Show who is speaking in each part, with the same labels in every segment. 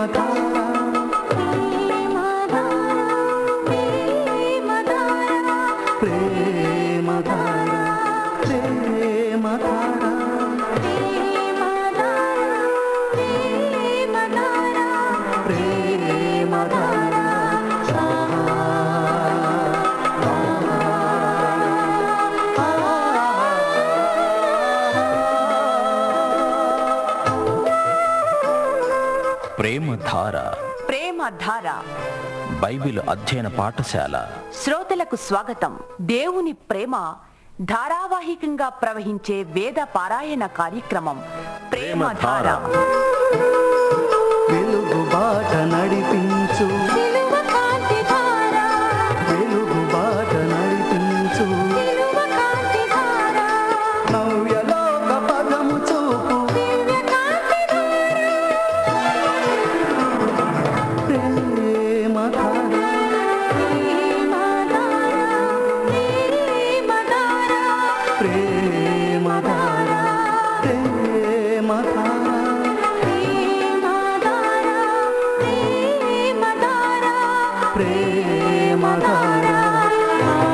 Speaker 1: ప్రేమధార ప్రేమధార ప్రేమధార
Speaker 2: ప్రేమధార
Speaker 3: ప్రేమ ధార
Speaker 2: బైబిల్ అధ్యయన పాఠశాల
Speaker 3: శ్రోతలకు స్వాగతం దేవుని ప్రేమ ధారావాహికంగా ప్రవహించే వేద పారాయణ కార్యక్రమం ప్రేమ ధార
Speaker 1: వెలుగు బాట నడిపించు వెలుగు బాట నడిపించు నవ్యలోక పదము చూపు ప్రేమధార ప్రేమధార ప్రేమధార ప్రేమధార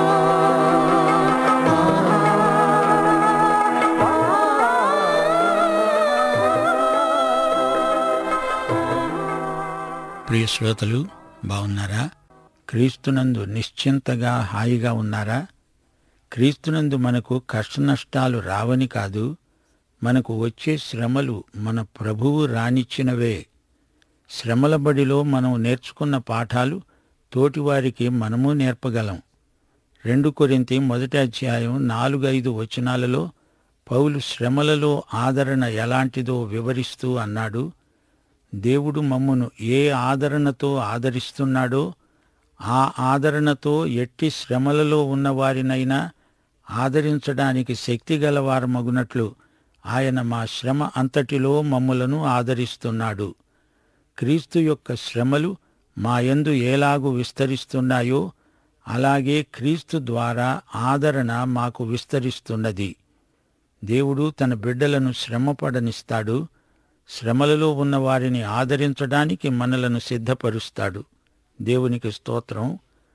Speaker 4: ప్రియ శ్రోతలు బాగున్నారా క్రీస్తునందు నిశ్చింతగా హాయిగా ఉన్నారా క్రీస్తునందు మనకు కష్టనష్టాలు రావని కాదు మనకు వచ్చే శ్రమలు మన ప్రభువు రానిచ్చినవే శ్రమల బడిలో మనం నేర్చుకున్న పాఠాలు తోటివారికి మనము నేర్పగలం రెండు కొరింతి మొదటి అధ్యాయం నాలుగైదు వచనాలలో పౌలు శ్రమలలో ఆదరణ ఎలాంటిదో వివరిస్తూ అన్నాడు దేవుడు మమ్మును ఏ ఆదరణతో ఆదరిస్తున్నాడో ఆ ఆదరణతో ఎట్టి శ్రమలలో ఉన్నవారినైనా ఆదరించడానికి శక్తి గలవారమగునట్లు ఆయన మా శ్రమ అంతటిలో మమ్ములను ఆదరిస్తున్నాడు క్రీస్తు యొక్క శ్రమలు మా యందు ఏలాగు విస్తరిస్తున్నాయో అలాగే క్రీస్తు ద్వారా ఆదరణ మాకు విస్తరిస్తున్నది దేవుడు తన బిడ్డలను శ్రమపడనిస్తాడు శ్రమలలో ఉన్న వారిని ఆదరించడానికి మనలను సిద్ధపరుస్తాడు దేవునికి స్తోత్రం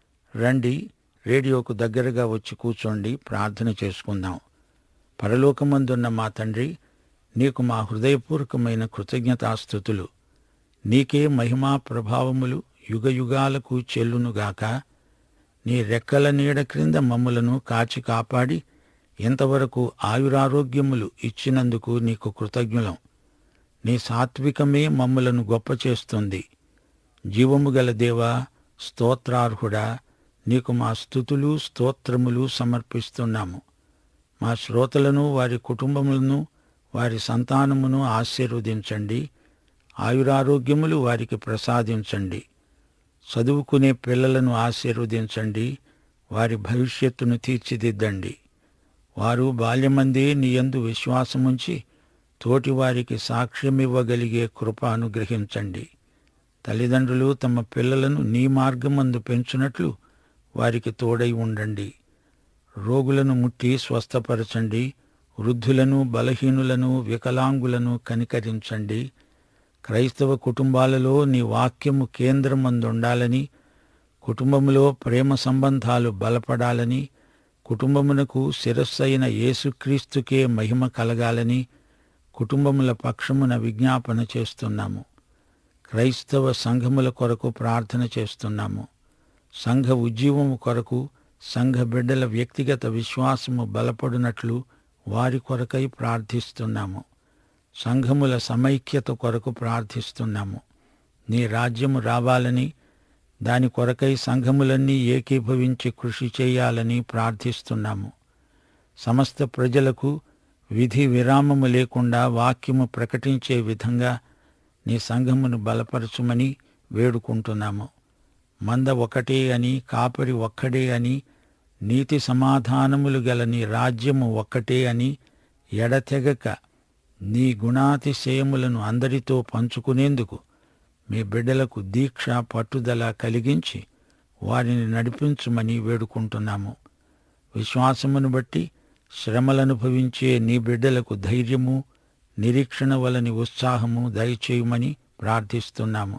Speaker 4: రండి రేడియోకు దగ్గరగా వచ్చి కూర్చోండి ప్రార్థన చేసుకుందాం పరలోకమందున్న మా తండ్రి నీకు మా హృదయపూర్వకమైన కృతజ్ఞతాస్థుతులు నీకే మహిమా ప్రభావములు యుగయుగాలకు చెల్లునుగాక నీ రెక్కల నీడ క్రింద మమ్ములను కాచి కాపాడి ఇంతవరకు ఆయురారోగ్యములు ఇచ్చినందుకు నీకు కృతజ్ఞులం నీ సాత్వికమే మమ్ములను గొప్ప చేస్తుంది జీవము గల దేవా స్తోత్రార్హుడా నీకు మా స్థుతులు స్తోత్రములు సమర్పిస్తున్నాము మా శ్రోతలను వారి కుటుంబములను వారి సంతానమును ఆశీర్వదించండి ఆయురారోగ్యములు వారికి ప్రసాదించండి చదువుకునే పిల్లలను ఆశీర్వదించండి వారి భవిష్యత్తును తీర్చిదిద్దండి వారు బాల్యమందే నీయందు విశ్వాసముంచి తోటివారికి సాక్ష్యమివ్వగలిగే కృప అనుగ్రహించండి తల్లిదండ్రులు తమ పిల్లలను నీ మార్గమందు పెంచునట్లు వారికి తోడై ఉండండి రోగులను ముట్టి స్వస్థపరచండి వృద్ధులను బలహీనులను వికలాంగులను కనికరించండి క్రైస్తవ కుటుంబాలలో నీ వాక్యము కేంద్రమందుండాలని కుటుంబములో ప్రేమ సంబంధాలు బలపడాలని కుటుంబమునకు శిరస్సైన యేసుక్రీస్తుకే మహిమ కలగాలని కుటుంబముల పక్షమున విజ్ఞాపన చేస్తున్నాము క్రైస్తవ సంఘముల కొరకు ప్రార్థన చేస్తున్నాము సంఘ ఉజ్జీవము కొరకు సంఘ బిడ్డల వ్యక్తిగత విశ్వాసము బలపడినట్లు వారి కొరకై ప్రార్థిస్తున్నాము సంఘముల సమైక్యత కొరకు ప్రార్థిస్తున్నాము నీ రాజ్యము రావాలని దాని కొరకై సంఘములన్నీ ఏకీభవించి కృషి చేయాలని ప్రార్థిస్తున్నాము సమస్త ప్రజలకు విధి విరామము లేకుండా వాక్యము ప్రకటించే విధంగా నీ సంఘమును బలపరచుమని వేడుకుంటున్నాము మంద ఒకటే అని కాపరి ఒక్కడే అని నీతి సమాధానములు గల నీ రాజ్యము ఒక్కటే అని ఎడతెగక నీ గుణాతిశయములను అందరితో పంచుకునేందుకు మీ బిడ్డలకు దీక్ష పట్టుదల కలిగించి వారిని నడిపించుమని వేడుకుంటున్నాము విశ్వాసమును బట్టి శ్రమలనుభవించే నీ బిడ్డలకు ధైర్యము నిరీక్షణ వలని ఉత్సాహము దయచేయమని ప్రార్థిస్తున్నాము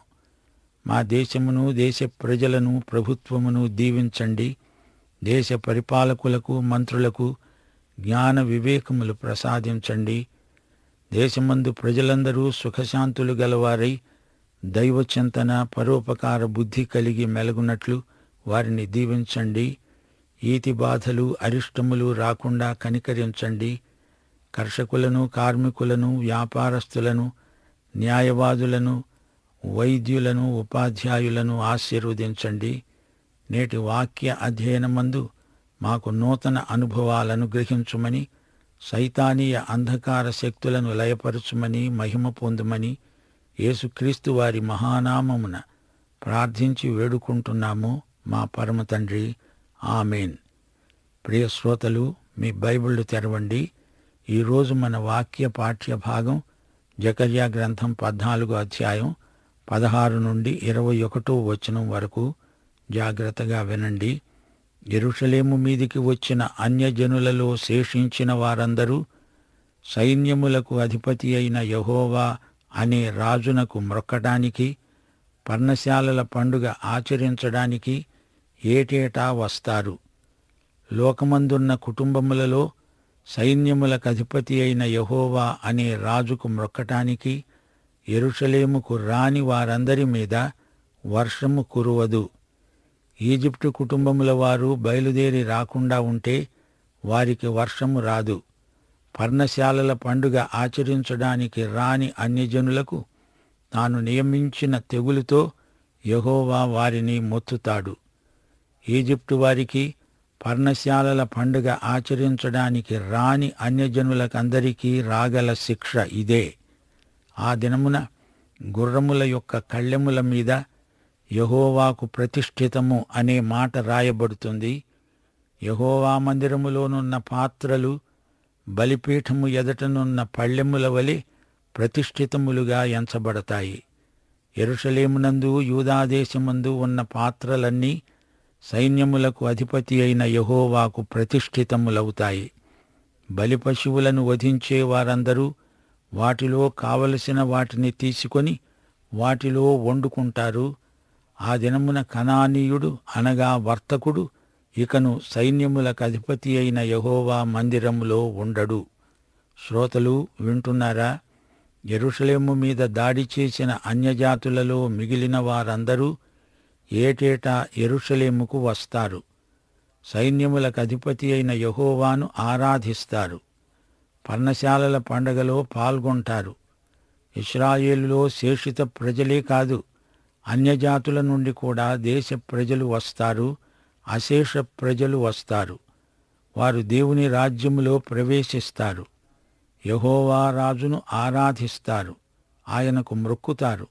Speaker 4: మా దేశమును దేశ ప్రజలను ప్రభుత్వమును దీవించండి దేశ పరిపాలకులకు మంత్రులకు జ్ఞాన వివేకములు ప్రసాదించండి దేశమందు ప్రజలందరూ సుఖశాంతులు గలవారై దైవచింతన పరోపకార బుద్ధి కలిగి మెలగునట్లు వారిని దీవించండి ఈతి బాధలు అరిష్టములు రాకుండా కనికరించండి కర్షకులను కార్మికులను వ్యాపారస్తులను న్యాయవాదులను వైద్యులను ఉపాధ్యాయులను ఆశీర్వదించండి నేటి వాక్య అధ్యయనమందు మాకు నూతన అనుభవాలను గ్రహించుమని సైతానీయ అంధకార శక్తులను లయపరచుమని మహిమ పొందుమని యేసుక్రీస్తు వారి మహానామమున ప్రార్థించి వేడుకుంటున్నాము మా పరమ తండ్రి ఆమెన్ ప్రియ శ్రోతలు మీ బైబిళ్ళు తెరవండి ఈరోజు మన వాక్య పాఠ్య భాగం జకర్యా గ్రంథం పద్నాలుగో అధ్యాయం పదహారు నుండి ఇరవై ఒకటో వచనం వరకు జాగ్రత్తగా వినండి ఎరుషలేము మీదికి వచ్చిన అన్యజనులలో శేషించిన వారందరూ సైన్యములకు అధిపతి అయిన యహోవా అనే రాజునకు మ్రొక్కడానికి పర్ణశాలల పండుగ ఆచరించడానికి ఏటేటా వస్తారు లోకమందున్న కుటుంబములలో సైన్యములకు అధిపతి అయిన యహోవా అనే రాజుకు మ్రొక్కటానికి ఎరుషలేముకు రాని వారందరి మీద వర్షము కురువదు ఈజిప్టు కుటుంబముల వారు బయలుదేరి రాకుండా ఉంటే వారికి వర్షము రాదు పర్ణశాలల పండుగ ఆచరించడానికి రాని అన్యజనులకు తాను నియమించిన తెగులుతో యహోవా వారిని మొత్తుతాడు ఈజిప్టు వారికి పర్ణశాలల పండుగ ఆచరించడానికి రాని అన్యజనులకందరికీ రాగల శిక్ష ఇదే ఆ దినమున గుర్రముల యొక్క కళ్ళెముల మీద యహోవాకు ప్రతిష్ఠితము అనే మాట రాయబడుతుంది యహోవా మందిరములోనున్న పాత్రలు బలిపీఠము ఎదటనున్న పళ్ళెముల వలె ప్రతిష్ఠితములుగా ఎంచబడతాయి ఎరుషలేమునందు యూదాదేశమందు ఉన్న పాత్రలన్నీ సైన్యములకు అధిపతి అయిన యహోవాకు ప్రతిష్ఠితములవుతాయి బలి పశువులను వధించే వారందరూ వాటిలో కావలసిన వాటిని తీసుకొని వాటిలో వండుకుంటారు ఆ దినమున కనానీయుడు అనగా వర్తకుడు ఇకను సైన్యములకు అధిపతి అయిన యహోవా మందిరములో ఉండడు శ్రోతలు వింటున్నారా ఎరుషలేము మీద దాడి చేసిన అన్యజాతులలో మిగిలిన వారందరూ ఏటేటా ఎరుషలేముకు వస్తారు సైన్యములకు అధిపతి అయిన యహోవాను ఆరాధిస్తారు పర్ణశాలల పండగలో పాల్గొంటారు ఇస్రాయేలులో శేషిత ప్రజలే కాదు అన్యజాతుల నుండి కూడా దేశ ప్రజలు వస్తారు అశేష ప్రజలు వస్తారు వారు దేవుని రాజ్యములో ప్రవేశిస్తారు యహోవా రాజును ఆరాధిస్తారు ఆయనకు మ్రొక్కుతారు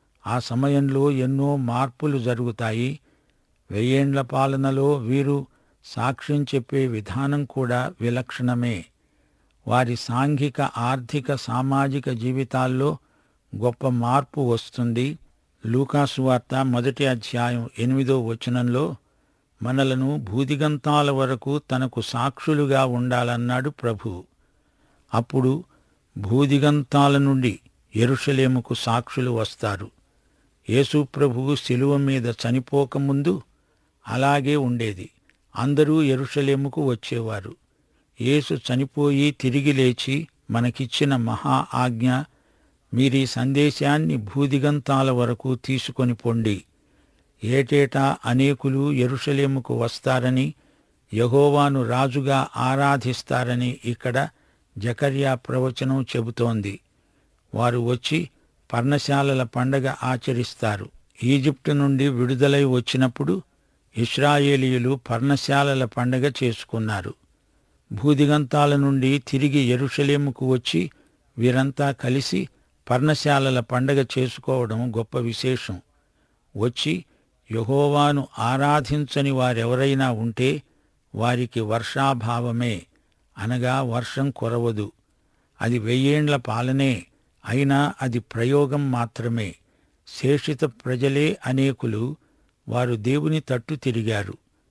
Speaker 4: ఆ సమయంలో ఎన్నో మార్పులు జరుగుతాయి వెయ్యేండ్ల పాలనలో వీరు సాక్ష్యం చెప్పే విధానం కూడా విలక్షణమే వారి సాంఘిక ఆర్థిక సామాజిక జీవితాల్లో గొప్ప మార్పు వస్తుంది లూకాసు వార్త మొదటి అధ్యాయం ఎనిమిదో వచనంలో మనలను భూదిగంతాల వరకు తనకు సాక్షులుగా ఉండాలన్నాడు ప్రభు అప్పుడు భూదిగంతాల నుండి ఎరుషలేముకు సాక్షులు వస్తారు యేసు ప్రభువు శిలువ మీద చనిపోకముందు అలాగే ఉండేది అందరూ ఎరుషలేముకు వచ్చేవారు యేసు చనిపోయి తిరిగి లేచి మనకిచ్చిన మహా ఆజ్ఞ మీరీ సందేశాన్ని భూదిగంతాల వరకు తీసుకొని పొండి ఏటేటా అనేకులు ఎరుషలేముకు వస్తారని యహోవాను రాజుగా ఆరాధిస్తారని ఇక్కడ జకర్యా ప్రవచనం చెబుతోంది వారు వచ్చి పర్ణశాలల పండగ ఆచరిస్తారు ఈజిప్టు నుండి విడుదలై వచ్చినప్పుడు ఇస్రాయేలీయులు పర్ణశాలల పండగ చేసుకున్నారు భూదిగంతాల నుండి తిరిగి ఎరుషలేముకు వచ్చి వీరంతా కలిసి పర్ణశాలల పండగ చేసుకోవడం గొప్ప విశేషం వచ్చి యహోవాను ఆరాధించని వారెవరైనా ఉంటే వారికి వర్షాభావమే అనగా వర్షం కురవదు అది వెయ్యేండ్ల పాలనే అయినా అది ప్రయోగం మాత్రమే శేషిత ప్రజలే అనేకులు వారు దేవుని తట్టు తిరిగారు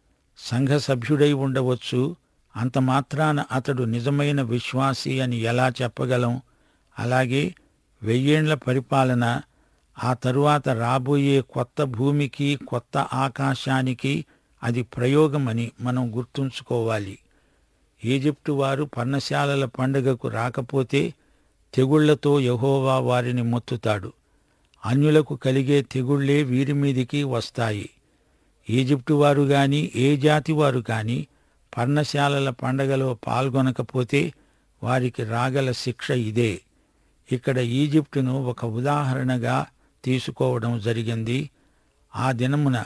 Speaker 4: సంఘ సభ్యుడై ఉండవచ్చు అంత మాత్రాన అతడు నిజమైన విశ్వాసి అని ఎలా చెప్పగలం అలాగే వెయ్యేండ్ల పరిపాలన ఆ తరువాత రాబోయే కొత్త భూమికి కొత్త ఆకాశానికి అది ప్రయోగమని మనం గుర్తుంచుకోవాలి ఈజిప్టు వారు పర్ణశాలల పండుగకు రాకపోతే తెగుళ్లతో యహోవా వారిని మొత్తుతాడు అన్యులకు కలిగే తెగుళ్లే వీరి మీదికి వస్తాయి ఈజిప్టు వారు గాని ఏ జాతి వారు కాని పర్ణశాలల పండగలో పాల్గొనకపోతే వారికి రాగల శిక్ష ఇదే ఇక్కడ ఈజిప్టును ఒక ఉదాహరణగా తీసుకోవడం జరిగింది ఆ దినమున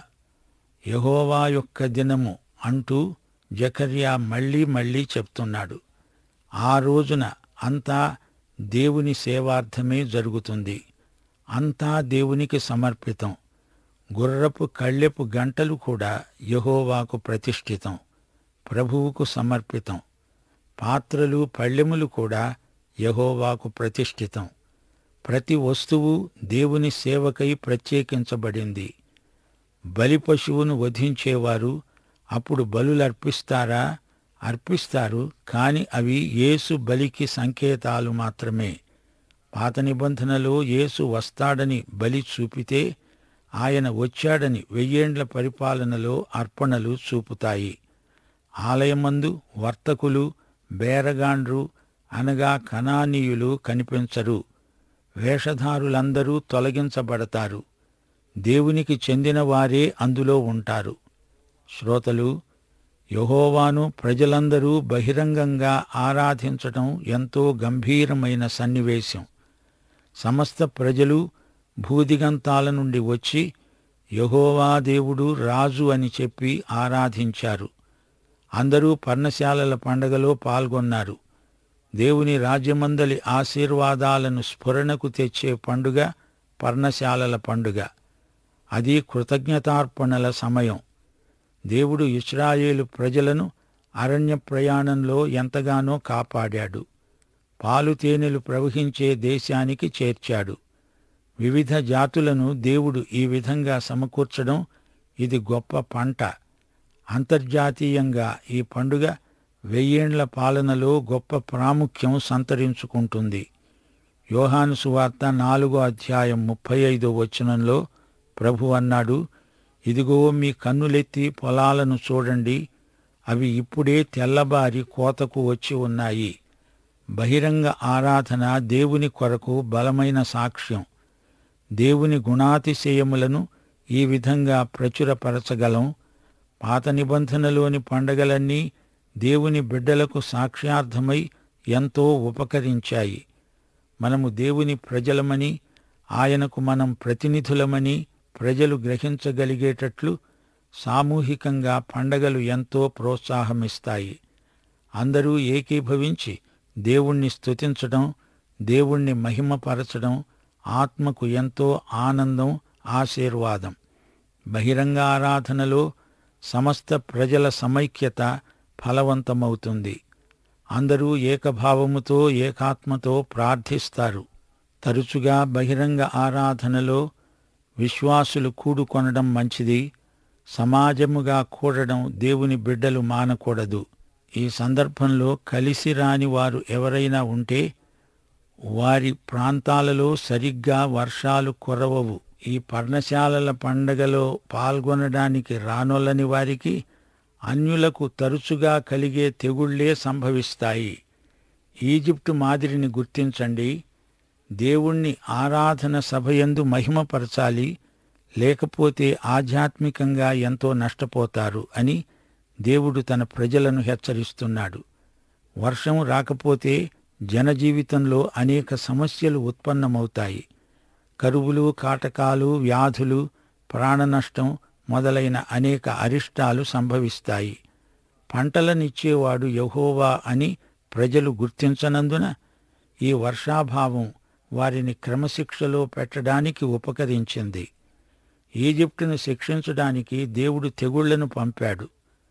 Speaker 4: యహోవా యొక్క దినము అంటూ జకర్యా మళ్ళీ మళ్ళీ చెప్తున్నాడు ఆ రోజున అంతా దేవుని సేవార్థమే జరుగుతుంది అంతా దేవునికి సమర్పితం గుర్రపు కళ్ళెపు గంటలు కూడా యహోవాకు ప్రతిష్ఠితం ప్రభువుకు సమర్పితం పాత్రలు పళ్ళెములు కూడా యహోవాకు ప్రతిష్ఠితం ప్రతి వస్తువు దేవుని సేవకై ప్రత్యేకించబడింది బలి పశువును వధించేవారు అప్పుడు బలులర్పిస్తారా అర్పిస్తారు కాని అవి యేసు బలికి సంకేతాలు మాత్రమే పాత నిబంధనలో యేసు వస్తాడని బలి చూపితే ఆయన వచ్చాడని వెయ్యేండ్ల పరిపాలనలో అర్పణలు చూపుతాయి ఆలయమందు వర్తకులు బేరగాండ్రు అనగా కణానీయులు కనిపించరు వేషధారులందరూ తొలగించబడతారు దేవునికి చెందిన వారే అందులో ఉంటారు శ్రోతలు యహోవాను ప్రజలందరూ బహిరంగంగా ఆరాధించటం ఎంతో గంభీరమైన సన్నివేశం సమస్త ప్రజలు భూదిగంతాల నుండి వచ్చి యహోవా దేవుడు రాజు అని చెప్పి ఆరాధించారు అందరూ పర్ణశాలల పండగలో పాల్గొన్నారు దేవుని రాజ్యమందలి ఆశీర్వాదాలను స్ఫురణకు తెచ్చే పండుగ పర్ణశాలల పండుగ అది కృతజ్ఞతార్పణల సమయం దేవుడు ఇస్రాయేలు ప్రజలను అరణ్య ప్రయాణంలో ఎంతగానో కాపాడాడు పాలు తేనెలు ప్రవహించే దేశానికి చేర్చాడు వివిధ జాతులను దేవుడు ఈ విధంగా సమకూర్చడం ఇది గొప్ప పంట అంతర్జాతీయంగా ఈ పండుగ వెయ్యేండ్ల పాలనలో గొప్ప ప్రాముఖ్యం సంతరించుకుంటుంది యోహాను సువార్త నాలుగో అధ్యాయం ముప్పై ఐదో వచనంలో ప్రభు అన్నాడు ఇదిగో మీ కన్నులెత్తి పొలాలను చూడండి అవి ఇప్పుడే తెల్లబారి కోతకు వచ్చి ఉన్నాయి బహిరంగ ఆరాధన దేవుని కొరకు బలమైన సాక్ష్యం దేవుని గుణాతిశయములను ఈ విధంగా ప్రచురపరచగలం పాత నిబంధనలోని పండగలన్నీ దేవుని బిడ్డలకు సాక్ష్యార్థమై ఎంతో ఉపకరించాయి మనము దేవుని ప్రజలమని ఆయనకు మనం ప్రతినిధులమని ప్రజలు గ్రహించగలిగేటట్లు సామూహికంగా పండగలు ఎంతో ప్రోత్సాహమిస్తాయి అందరూ ఏకీభవించి దేవుణ్ణి స్తుతించడం దేవుణ్ణి మహిమపరచడం ఆత్మకు ఎంతో ఆనందం ఆశీర్వాదం బహిరంగ ఆరాధనలో సమస్త ప్రజల సమైక్యత ఫలవంతమవుతుంది అందరూ ఏకభావముతో ఏకాత్మతో ప్రార్థిస్తారు తరచుగా బహిరంగ ఆరాధనలో విశ్వాసులు కూడుకొనడం మంచిది సమాజముగా కూడడం దేవుని బిడ్డలు మానకూడదు ఈ సందర్భంలో కలిసి రాని వారు ఎవరైనా ఉంటే వారి ప్రాంతాలలో సరిగ్గా వర్షాలు కురవవు ఈ పర్ణశాలల పండగలో పాల్గొనడానికి రానొల్లని వారికి అన్యులకు తరచుగా కలిగే తెగుళ్లే సంభవిస్తాయి ఈజిప్టు మాదిరిని గుర్తించండి దేవుణ్ణి ఆరాధన సభయందు మహిమపరచాలి లేకపోతే ఆధ్యాత్మికంగా ఎంతో నష్టపోతారు అని దేవుడు తన ప్రజలను హెచ్చరిస్తున్నాడు వర్షం రాకపోతే జనజీవితంలో అనేక సమస్యలు ఉత్పన్నమవుతాయి కరువులు కాటకాలు వ్యాధులు ప్రాణనష్టం మొదలైన అనేక అరిష్టాలు సంభవిస్తాయి పంటలనిచ్చేవాడు యహోవా అని ప్రజలు గుర్తించనందున ఈ వర్షాభావం వారిని క్రమశిక్షలో పెట్టడానికి ఉపకరించింది ఈజిప్టును శిక్షించడానికి దేవుడు తెగుళ్లను పంపాడు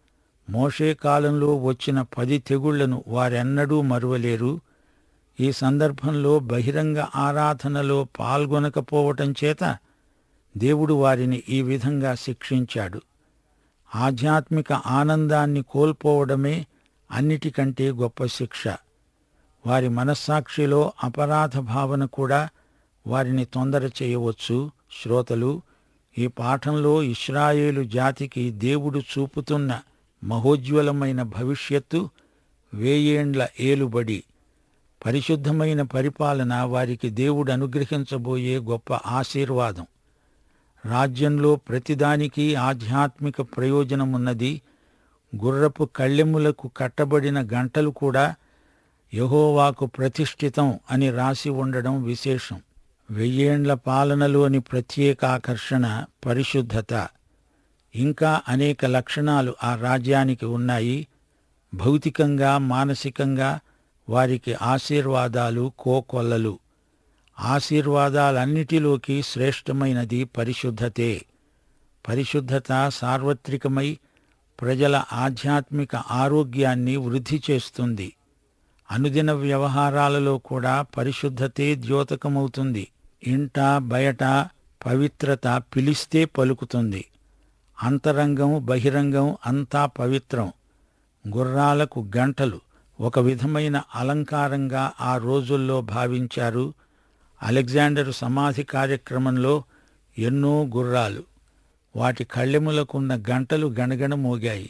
Speaker 4: మోషే కాలంలో వచ్చిన పది తెగుళ్లను వారెన్నడూ మరువలేరు ఈ సందర్భంలో బహిరంగ ఆరాధనలో పాల్గొనకపోవటం చేత దేవుడు వారిని ఈ విధంగా శిక్షించాడు ఆధ్యాత్మిక ఆనందాన్ని కోల్పోవడమే అన్నిటికంటే గొప్ప శిక్ష వారి మనస్సాక్షిలో అపరాధ భావన కూడా వారిని తొందర చేయవచ్చు శ్రోతలు ఈ పాఠంలో ఇస్రాయేలు జాతికి దేవుడు చూపుతున్న మహోజ్వలమైన భవిష్యత్తు వేయేండ్ల ఏలుబడి పరిశుద్ధమైన పరిపాలన వారికి దేవుడు అనుగ్రహించబోయే గొప్ప ఆశీర్వాదం రాజ్యంలో ప్రతిదానికి ఆధ్యాత్మిక ప్రయోజనమున్నది గుర్రపు కళ్ళెములకు కట్టబడిన గంటలు కూడా యహోవాకు ప్రతిష్ఠితం అని రాసి ఉండడం విశేషం వెయ్యేండ్ల పాలనలోని ప్రత్యేక ఆకర్షణ పరిశుద్ధత ఇంకా అనేక లక్షణాలు ఆ రాజ్యానికి ఉన్నాయి భౌతికంగా మానసికంగా వారికి ఆశీర్వాదాలు కోకొల్లలు ఆశీర్వాదాలన్నిటిలోకి శ్రేష్టమైనది పరిశుద్ధతే పరిశుద్ధత సార్వత్రికమై ప్రజల ఆధ్యాత్మిక ఆరోగ్యాన్ని వృద్ధి చేస్తుంది అనుదిన వ్యవహారాలలో కూడా పరిశుద్ధతే ద్యోతకమవుతుంది ఇంట బయట పవిత్రత పిలిస్తే పలుకుతుంది అంతరంగం బహిరంగం అంతా పవిత్రం గుర్రాలకు గంటలు ఒక విధమైన అలంకారంగా ఆ రోజుల్లో భావించారు అలెగ్జాండర్ సమాధి కార్యక్రమంలో ఎన్నో గుర్రాలు వాటి కళ్ళెములకున్న గంటలు గణగణ మోగాయి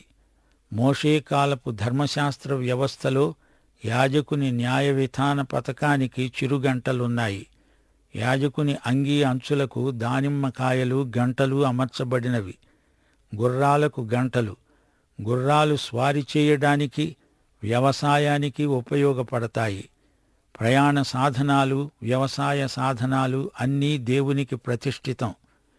Speaker 4: మోషే కాలపు ధర్మశాస్త్ర వ్యవస్థలో యాజకుని న్యాయ విధాన పథకానికి చిరుగంటలున్నాయి యాజకుని అంగీ అంచులకు దానిమ్మకాయలు గంటలు అమర్చబడినవి గుర్రాలకు గంటలు గుర్రాలు స్వారీ చేయడానికి వ్యవసాయానికి ఉపయోగపడతాయి ప్రయాణ సాధనాలు వ్యవసాయ సాధనాలు అన్నీ దేవునికి ప్రతిష్ఠితం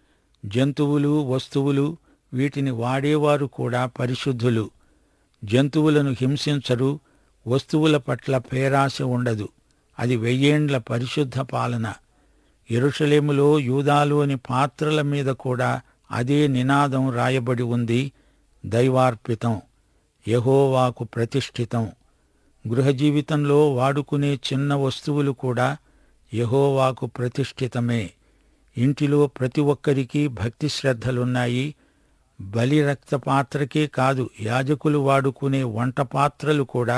Speaker 4: జంతువులు వస్తువులు వీటిని వాడేవారు కూడా పరిశుద్ధులు జంతువులను హింసించరు వస్తువుల పట్ల పేరాశ ఉండదు అది వెయ్యేండ్ల పరిశుద్ధ పాలన ఎరుషలేములో యూదాలోని పాత్రల మీద కూడా అదే నినాదం రాయబడి ఉంది దైవార్పితం యహోవాకు ప్రతిష్ఠితం గృహ జీవితంలో వాడుకునే చిన్న వస్తువులు కూడా యహోవాకు ప్రతిష్ఠితమే ఇంటిలో ప్రతి ఒక్కరికి భక్తి శ్రద్ధలున్నాయి బలి రక్త పాత్రకే కాదు యాజకులు వాడుకునే వంట పాత్రలు కూడా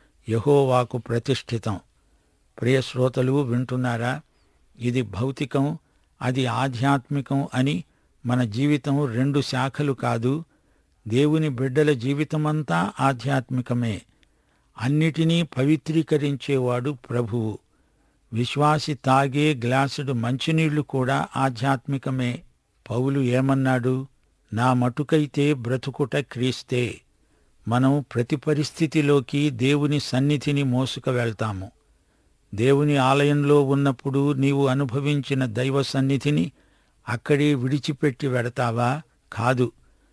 Speaker 4: యహోవాకు ప్రతిష్ఠితం ప్రియ శ్రోతలు వింటున్నారా ఇది భౌతికం అది ఆధ్యాత్మికం అని మన జీవితం రెండు శాఖలు కాదు దేవుని బిడ్డల జీవితమంతా ఆధ్యాత్మికమే అన్నిటినీ పవిత్రీకరించేవాడు ప్రభువు విశ్వాసి తాగే గ్లాసుడు మంచినీళ్లు కూడా ఆధ్యాత్మికమే పౌలు ఏమన్నాడు నా మటుకైతే బ్రతుకుట క్రీస్తే మనం ప్రతి పరిస్థితిలోకి దేవుని సన్నిధిని మోసుక వెళ్తాము దేవుని ఆలయంలో ఉన్నప్పుడు నీవు అనుభవించిన దైవ సన్నిధిని అక్కడే విడిచిపెట్టి వెడతావా కాదు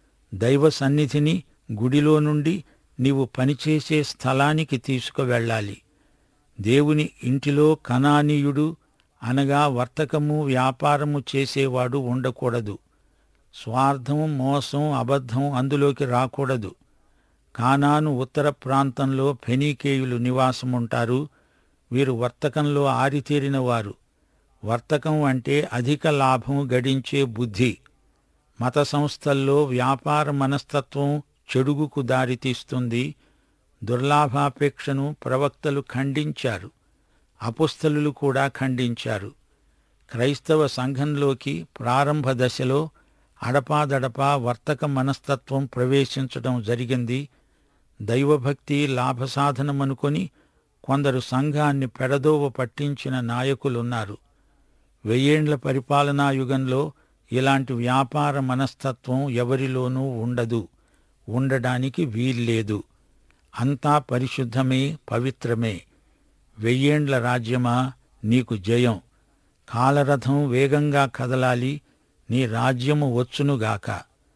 Speaker 4: దైవ సన్నిధిని గుడిలో నుండి నీవు పనిచేసే స్థలానికి తీసుకువెళ్ళాలి దేవుని ఇంటిలో కనానీయుడు అనగా వర్తకము వ్యాపారము చేసేవాడు ఉండకూడదు స్వార్థం మోసం అబద్ధం అందులోకి రాకూడదు కానాను ఉత్తర ప్రాంతంలో ఫెనీకేయులు నివాసముంటారు వీరు వర్తకంలో ఆరితేరిన వారు వర్తకం అంటే అధిక లాభం గడించే బుద్ధి మత సంస్థల్లో వ్యాపార మనస్తత్వం చెడుగుకు దారితీస్తుంది దుర్లాభాపేక్షను ప్రవక్తలు ఖండించారు అపుస్తలులు కూడా ఖండించారు క్రైస్తవ సంఘంలోకి ప్రారంభ దశలో అడపాదడపా వర్తక మనస్తత్వం ప్రవేశించడం జరిగింది దైవభక్తి లాభసాధనమనుకొని కొందరు సంఘాన్ని పెడదోవ పట్టించిన నాయకులున్నారు వెయ్యేండ్ల పరిపాలనా యుగంలో ఇలాంటి వ్యాపార మనస్తత్వం ఎవరిలోనూ ఉండదు ఉండడానికి వీల్లేదు అంతా పరిశుద్ధమే పవిత్రమే వెయ్యేండ్ల రాజ్యమా నీకు జయం కాలరథం వేగంగా కదలాలి నీ రాజ్యము వచ్చునుగాక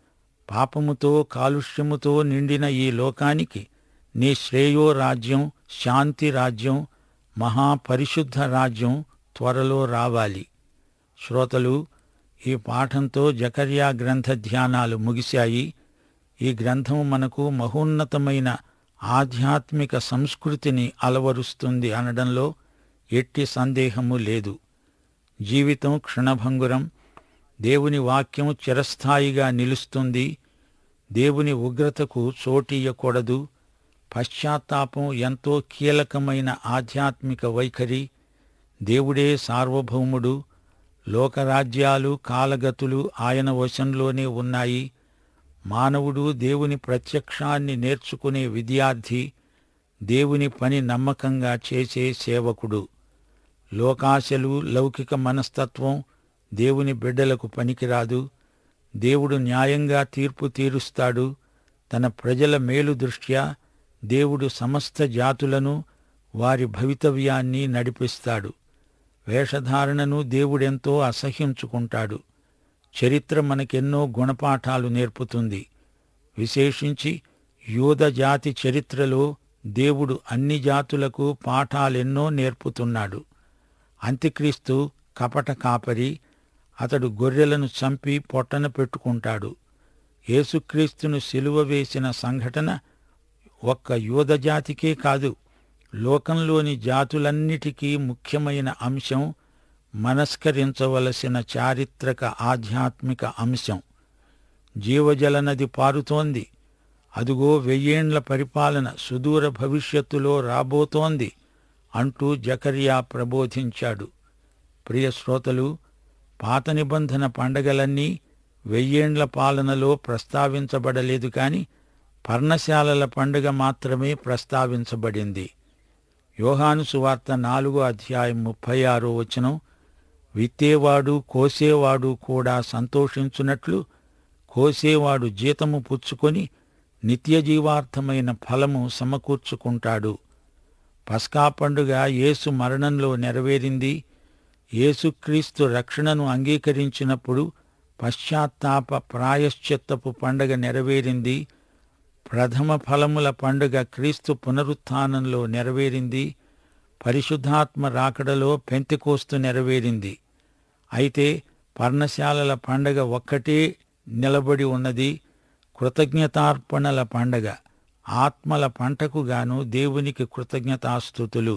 Speaker 4: పాపముతో కాలుష్యముతో నిండిన ఈ లోకానికి నీ శ్రేయో రాజ్యం శాంతి రాజ్యం మహాపరిశుద్ధ రాజ్యం త్వరలో రావాలి శ్రోతలు ఈ పాఠంతో జకర్యా గ్రంథ ధ్యానాలు ముగిశాయి ఈ గ్రంథం మనకు మహోన్నతమైన ఆధ్యాత్మిక సంస్కృతిని అలవరుస్తుంది అనడంలో ఎట్టి సందేహము లేదు జీవితం క్షణభంగురం దేవుని వాక్యం చిరస్థాయిగా నిలుస్తుంది దేవుని ఉగ్రతకు చోటియ్యకూడదు పశ్చాత్తాపం ఎంతో కీలకమైన ఆధ్యాత్మిక వైఖరి దేవుడే సార్వభౌముడు లోకరాజ్యాలు కాలగతులు ఆయన వశంలోనే ఉన్నాయి మానవుడు దేవుని ప్రత్యక్షాన్ని నేర్చుకునే విద్యార్థి దేవుని పని నమ్మకంగా చేసే సేవకుడు లోకాశలు లౌకిక మనస్తత్వం దేవుని బిడ్డలకు పనికిరాదు దేవుడు న్యాయంగా తీర్పు తీరుస్తాడు తన ప్రజల మేలు దృష్ట్యా దేవుడు సమస్త జాతులను వారి భవితవ్యాన్ని నడిపిస్తాడు వేషధారణను దేవుడెంతో అసహ్యించుకుంటాడు చరిత్ర మనకెన్నో గుణపాఠాలు నేర్పుతుంది విశేషించి యూద జాతి చరిత్రలో దేవుడు అన్ని జాతులకు పాఠాలెన్నో నేర్పుతున్నాడు అంత్యక్రీస్తు కపట కాపరి అతడు గొర్రెలను చంపి పొట్టన పెట్టుకుంటాడు యేసుక్రీస్తును సిలువ వేసిన సంఘటన ఒక్క యూద జాతికే కాదు లోకంలోని జాతులన్నిటికీ ముఖ్యమైన అంశం మనస్కరించవలసిన చారిత్రక ఆధ్యాత్మిక అంశం జీవజల నది పారుతోంది అదుగో వెయ్యేండ్ల పరిపాలన సుదూర భవిష్యత్తులో రాబోతోంది అంటూ జకర్యా ప్రబోధించాడు ప్రియ శ్రోతలు పాత నిబంధన పండగలన్నీ వెయ్యేండ్ల పాలనలో ప్రస్తావించబడలేదు కాని పర్ణశాలల పండుగ మాత్రమే ప్రస్తావించబడింది యోహాను సువార్త నాలుగో అధ్యాయం ముప్పై ఆరో వచనం విత్తేవాడు కోసేవాడు కూడా సంతోషించున్నట్లు కోసేవాడు జీతము పుచ్చుకొని నిత్యజీవార్థమైన ఫలము సమకూర్చుకుంటాడు పస్కా పండుగ యేసు మరణంలో నెరవేరింది యేసుక్రీస్తు రక్షణను అంగీకరించినప్పుడు పశ్చాత్తాప ప్రాయశ్చిత్తపు పండగ నెరవేరింది ప్రథమ ఫలముల పండుగ క్రీస్తు పునరుత్థానంలో నెరవేరింది పరిశుద్ధాత్మ రాకడలో పెంతెకోస్తు నెరవేరింది అయితే పర్ణశాలల పండగ ఒక్కటే నిలబడి ఉన్నది కృతజ్ఞతార్పణల పండగ ఆత్మల పంటకు గాను దేవునికి కృతజ్ఞతాస్థుతులు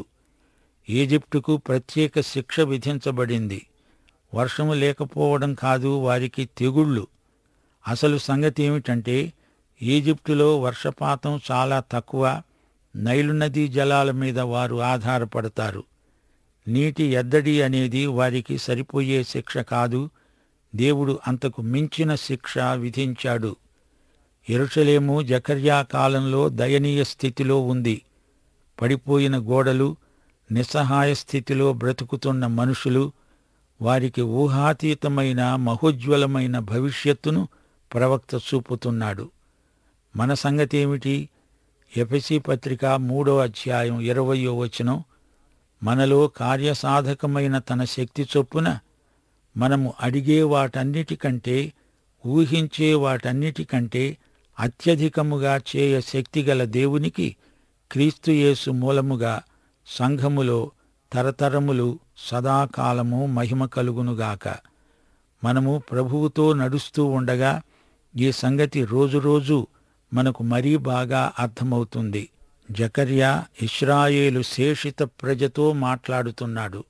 Speaker 4: ఈజిప్టుకు ప్రత్యేక శిక్ష విధించబడింది వర్షము లేకపోవడం కాదు వారికి తెగుళ్ళు అసలు సంగతి ఏమిటంటే ఈజిప్టులో వర్షపాతం చాలా తక్కువ నైలు నదీ జలాల మీద వారు ఆధారపడతారు నీటి ఎద్దడి అనేది వారికి సరిపోయే శిక్ష కాదు దేవుడు అంతకు మించిన శిక్ష విధించాడు ఎరుషలేము జకర్యా కాలంలో దయనీయ స్థితిలో ఉంది పడిపోయిన గోడలు నిస్సహాయ స్థితిలో బ్రతుకుతున్న మనుషులు వారికి ఊహాతీతమైన మహోజ్వలమైన భవిష్యత్తును ప్రవక్త చూపుతున్నాడు మన సంగతి ఏమిటి ఎఫెసి పత్రిక మూడో అధ్యాయం ఇరవయో వచనం మనలో కార్యసాధకమైన తన శక్తి చొప్పున మనము అడిగే వాటన్నిటికంటే ఊహించే వాటన్నిటికంటే అత్యధికముగా చేయ శక్తిగల దేవునికి క్రీస్తుయేసు మూలముగా సంఘములో తరతరములు సదాకాలము మహిమ కలుగునుగాక మనము ప్రభువుతో నడుస్తూ ఉండగా ఈ సంగతి రోజురోజు మనకు మరీ బాగా అర్థమవుతుంది జకర్యా ఇస్రాయేలు శేషిత ప్రజతో మాట్లాడుతున్నాడు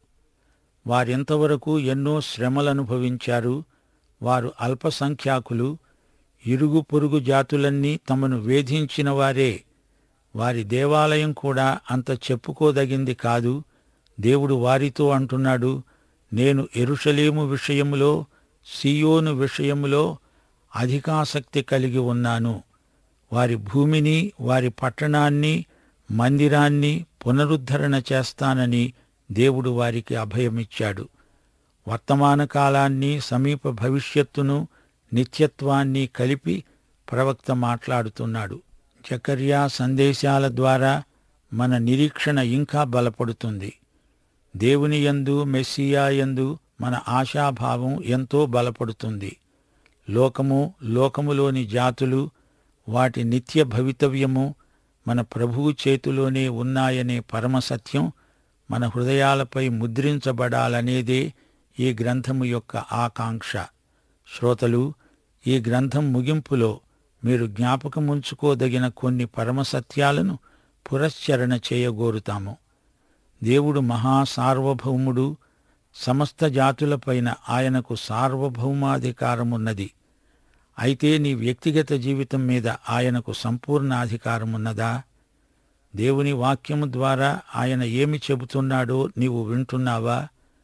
Speaker 4: వారింతవరకు ఎన్నో శ్రమలనుభవించారు వారు అల్పసంఖ్యాకులు ఇరుగు పొరుగు జాతులన్నీ తమను వేధించిన వారే వారి దేవాలయం కూడా అంత చెప్పుకోదగింది కాదు దేవుడు వారితో అంటున్నాడు నేను ఎరుషలేము విషయములో సియోను విషయములో అధికాసక్తి కలిగి ఉన్నాను వారి భూమిని వారి పట్టణాన్ని మందిరాన్ని పునరుద్ధరణ చేస్తానని దేవుడు వారికి అభయమిచ్చాడు వర్తమాన కాలాన్ని సమీప భవిష్యత్తును నిత్యత్వాన్ని కలిపి ప్రవక్త మాట్లాడుతున్నాడు జకర్యా సందేశాల ద్వారా మన నిరీక్షణ ఇంకా బలపడుతుంది దేవుని యందు మెస్సియా యందు మన ఆశాభావం ఎంతో బలపడుతుంది లోకము లోకములోని జాతులు వాటి నిత్య భవితవ్యము మన ప్రభువు చేతిలోనే ఉన్నాయనే పరమసత్యం మన హృదయాలపై ముద్రించబడాలనేదే ఈ గ్రంథము యొక్క ఆకాంక్ష శ్రోతలు ఈ గ్రంథం ముగింపులో మీరు జ్ఞాపకముంచుకోదగిన కొన్ని పరమసత్యాలను పురశ్చరణ చేయగోరుతాము దేవుడు మహా సార్వభౌముడు సమస్త జాతులపైన ఆయనకు సార్వభౌమాధికారమున్నది అయితే నీ వ్యక్తిగత జీవితం మీద ఆయనకు సంపూర్ణ అధికారమున్నదా దేవుని వాక్యము ద్వారా ఆయన ఏమి చెబుతున్నాడో నీవు వింటున్నావా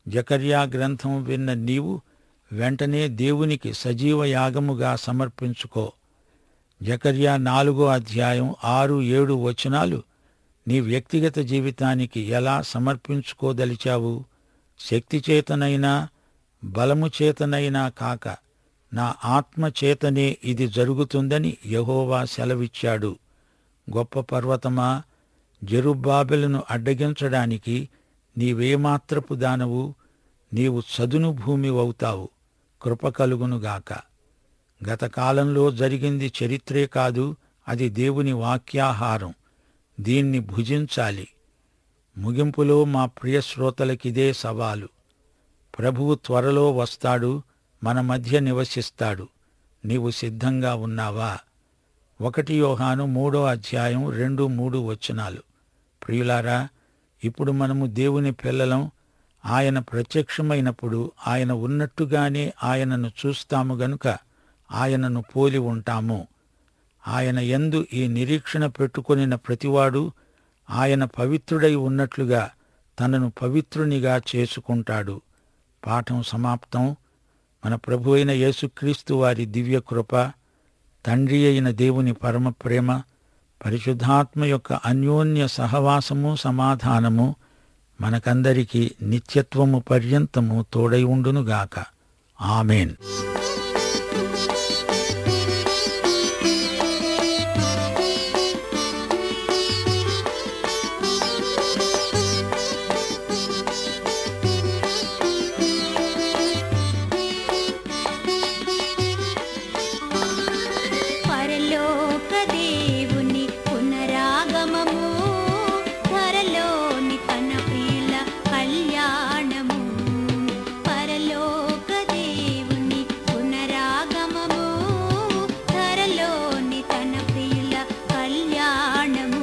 Speaker 4: జకర్యా గ్రంథం విన్న నీవు వెంటనే దేవునికి సజీవ యాగముగా సమర్పించుకో జకర్యా నాలుగో అధ్యాయం ఆరు ఏడు వచనాలు నీ వ్యక్తిగత జీవితానికి ఎలా సమర్పించుకోదలిచావు శక్తి చేతనైనా బలము చేతనైనా కాక నా ఆత్మ చేతనే ఇది జరుగుతుందని యహోవా సెలవిచ్చాడు గొప్ప పర్వతమా జెరుబ్బాబెలును అడ్డగించడానికి నీవేమాత్రపు దానవు నీవు చదును భూమి అవుతావు కృప కలుగునుగాక గత కాలంలో జరిగింది చరిత్రే కాదు అది దేవుని వాక్యాహారం దీన్ని భుజించాలి ముగింపులో మా ప్రియ శ్రోతలకిదే సవాలు ప్రభువు త్వరలో వస్తాడు మన మధ్య నివసిస్తాడు నీవు సిద్ధంగా ఉన్నావా ఒకటి యోహాను మూడో అధ్యాయం రెండు మూడు వచనాలు ప్రియులారా ఇప్పుడు మనము దేవుని పిల్లలం ఆయన ప్రత్యక్షమైనప్పుడు ఆయన ఉన్నట్టుగానే ఆయనను చూస్తాము గనుక ఆయనను పోలి ఉంటాము ఆయన యందు ఈ నిరీక్షణ పెట్టుకొనిన ప్రతివాడు ఆయన పవిత్రుడై ఉన్నట్లుగా తనను పవిత్రునిగా చేసుకుంటాడు పాఠం సమాప్తం మన ప్రభు అయిన యేసుక్రీస్తు వారి దివ్య కృప తండ్రి అయిన దేవుని పరమ ప్రేమ పరిశుద్ధాత్మ యొక్క అన్యోన్య సహవాసము సమాధానము మనకందరికీ నిత్యత్వము పర్యంతము తోడై ఉండునుగాక ఆమెన్
Speaker 5: పరలోక దేవుని పునరాగమము త్వరలోని తన ప్రియుల కళ్యాణము పరలోక దేవుని పునరాగమము త్వరలోని తన ప్రియుల కళ్యాణము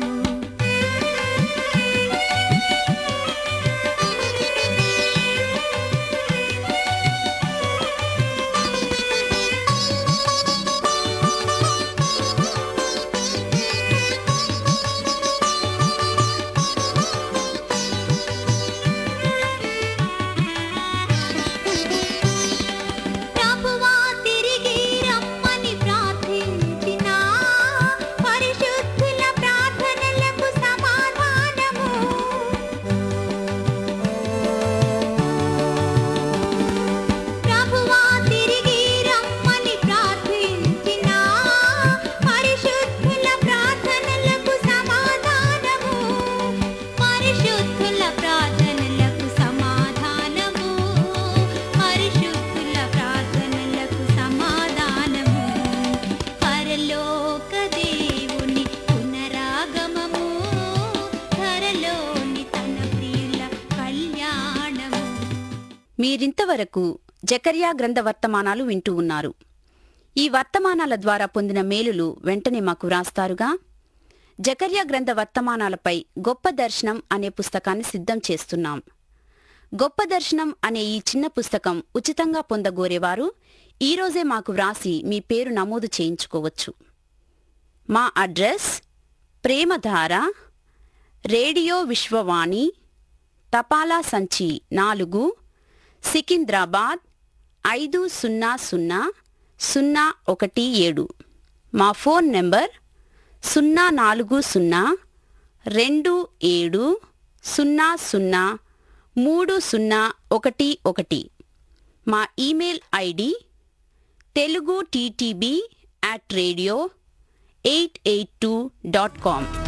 Speaker 5: ప్రభువా తిరిగి రమ్మని ప్రార్థించిన పరిశుద్ధుల ప్రార్థనలకు సమాధానము ప్రభువా తిరిగి రమ్మని ప్రార్థించిన పరిశుద్ధుల ప్రార్థనలకు సమాధానము పరిశుద్ధుల ప్రార్థనలకు సమాధానము పరిశుద్ధుల ప్రార్థనలకు సమాధానము పరలోక దేవుని పునరాగమము ధరలోని తన ప్రియుల కళ్యాణము
Speaker 6: మీరింతవరకు జకర్యా గ్రంథ వర్తమానాలు వింటూ ఉన్నారు ఈ వర్తమానాల ద్వారా పొందిన మేలులు వెంటనే మాకు వ్రాస్తారుగా జకర్యా గ్రంథ వర్తమానాలపై గొప్ప దర్శనం అనే పుస్తకాన్ని సిద్ధం చేస్తున్నాం గొప్ప దర్శనం అనే ఈ చిన్న పుస్తకం ఉచితంగా పొందగోరేవారు ఈరోజే మాకు వ్రాసి మీ పేరు నమోదు చేయించుకోవచ్చు మా అడ్రస్ ప్రేమధార రేడియో విశ్వవాణి తపాలా సంచి నాలుగు సికింద్రాబాద్ ఐదు సున్నా సున్నా సున్నా ఒకటి ఏడు మా ఫోన్ నెంబర్ సున్నా నాలుగు సున్నా రెండు ఏడు సున్నా సున్నా మూడు సున్నా ఒకటి ఒకటి మా email ID Telugu TTB at radio eight eight two dot com